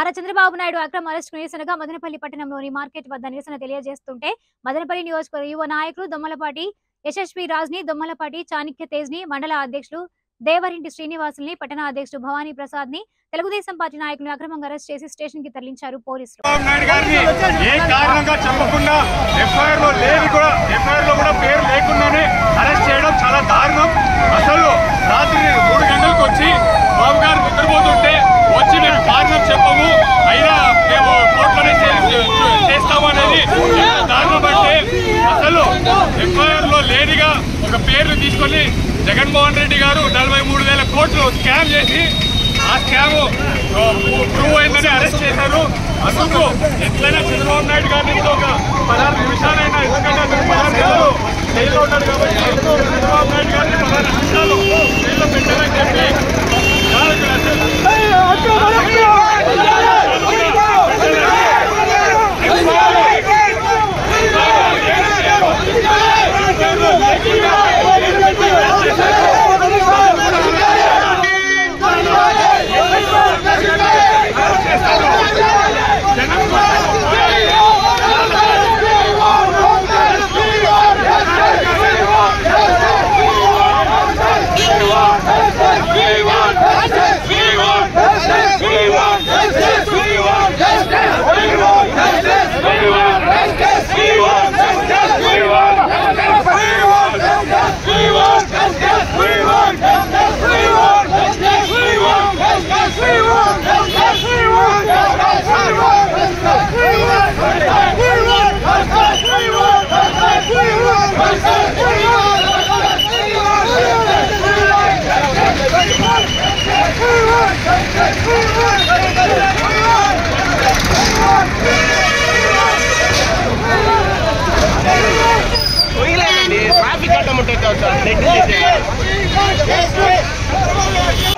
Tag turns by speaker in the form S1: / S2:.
S1: నారా చంద్రబాబు నాయుడు అక్రమ అరెస్ట్ నిరసనగా మదనపల్లి పట్టణంలోని మార్కెట్ వద్ద నిరసన తెలియజేస్తుంటే మదనపల్లి నియోజకవర్గ యువ నాయకులు దొమ్మలపాటి యశస్వి రాజ్ ని దొమ్మలపాటి చాణక్య తేజ్ ని మండల అధ్యక్షులు దేవరింటి శ్రీనివాసుల్ని పట్టణ అధ్యక్షుడు భవానీ ప్రసాద్ ని తెలుగుదేశం పార్టీ నాయకులను అక్రమంగా అరెస్ట్ చేసి స్టేషన్ కి తరలించారు పోలీసులు
S2: చంద్రబాబు నాయుడు గారిని ఏ కారణంగా చెప్పకుండా ఎఫ్ఐఆర్ లో లేని కూడా ఎఫ్ఐఆర్ లో కూడా పేరు లేకుండానే అరెస్ట్ చేయడం చాలా దారుణం అసలు రాత్రి మూడు గంటలకు వచ్చి బాబు గారు నిద్రపోతుంటే వచ్చి మేము కారణం చెప్పము అయినా మేము కోర్టులోనే చే- చే- చేస్తాము అనేది ఎంత దారుణం అంటే అసలు ఎఫ్ఐఆర్ లో లేనిగా ఒక పేరు తీసుకొని జగన్మోహన్ రెడ్డి గారు నలభై మూడు వేల కోట్లు స్కామ్ చేసి ఆ స్కామ్ ప్రూవ్ అయిందని అరెస్ట్ చేశారు అందుకు ఎట్లయినా చంద్రబాబు నాయుడు గారిని ఇంకో ఒక పదహారు నిమిషాలైనా ఎందుకంటే అతను పదహారు నెలలు జైల్లో ఉన్నాడు కాబట్టి చంద్రబాబు నాయుడు గారిని పదహారు నిమిషాలు జైల్లో పెట్టాలని చెప్పి నాలుగు లక్షలు
S3: ట్రాఫిక్ అడ్డం ఉంటుంది సార్ నెట్ చేసేయాలి